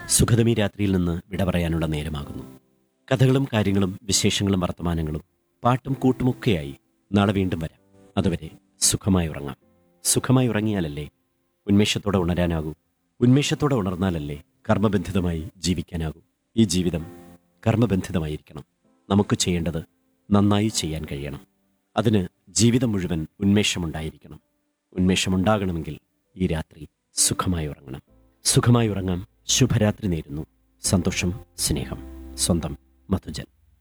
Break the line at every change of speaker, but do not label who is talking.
സുഖതമി രാത്രിയിൽ നിന്ന് വിട പറയാനുള്ള നേരമാകുന്നു കഥകളും കാര്യങ്ങളും വിശേഷങ്ങളും വർത്തമാനങ്ങളും പാട്ടും കൂട്ടുമൊക്കെയായി നാളെ വീണ്ടും വരാം അതുവരെ സുഖമായി ഉറങ്ങാം സുഖമായി ഉറങ്ങിയാലല്ലേ ഉന്മേഷത്തോടെ ഉണരാനാകൂ ഉന്മേഷത്തോടെ ഉണർന്നാലല്ലേ കർമ്മബന്ധിതമായി ജീവിക്കാനാകൂ ഈ ജീവിതം കർമ്മബന്ധിതമായിരിക്കണം നമുക്ക് ചെയ്യേണ്ടത് നന്നായി ചെയ്യാൻ കഴിയണം അതിന് ജീവിതം മുഴുവൻ ഉന്മേഷമുണ്ടായിരിക്കണം ഉന്മേഷമുണ്ടാകണമെങ്കിൽ ഈ രാത്രി സുഖമായി ഉറങ്ങണം സുഖമായി ഉറങ്ങാം ശുഭരാത്രി നേരുന്നു സന്തോഷം സ്നേഹം സ്വന്തം മധുജൻ